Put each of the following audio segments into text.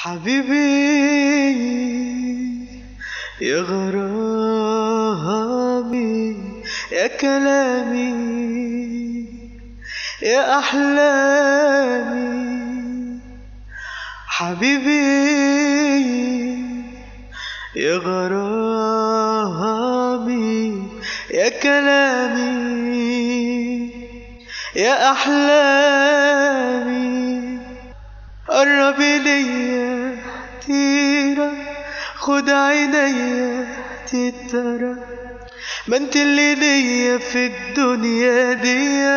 حبيبي يا غرامي يا كلامي يا أحلامي حبيبي يا غرامي يا كلامي يا أحلامي قرب ليا تيرة خد عينيا تترى ما انت اللي ليا في الدنيا دي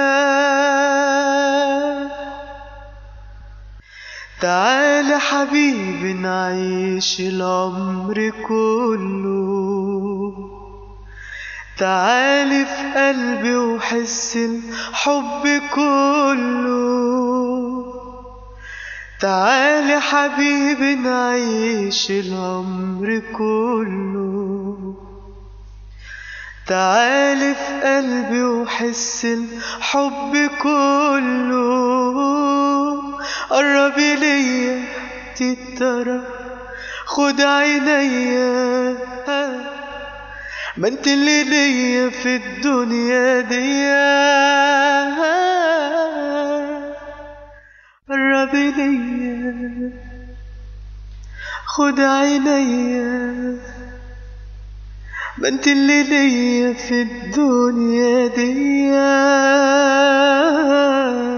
تعال حبيبي نعيش العمر كله تعالي في قلبي وحس الحب كله تعالي حبيبي نعيش العمر كله تعالي في قلبي وحس الحب كله قربي ليا تترى خد عينيا ما انت اللي ليا في الدنيا دي قربي ليا خد عينيا ما انت اللي ليا في الدنيا دي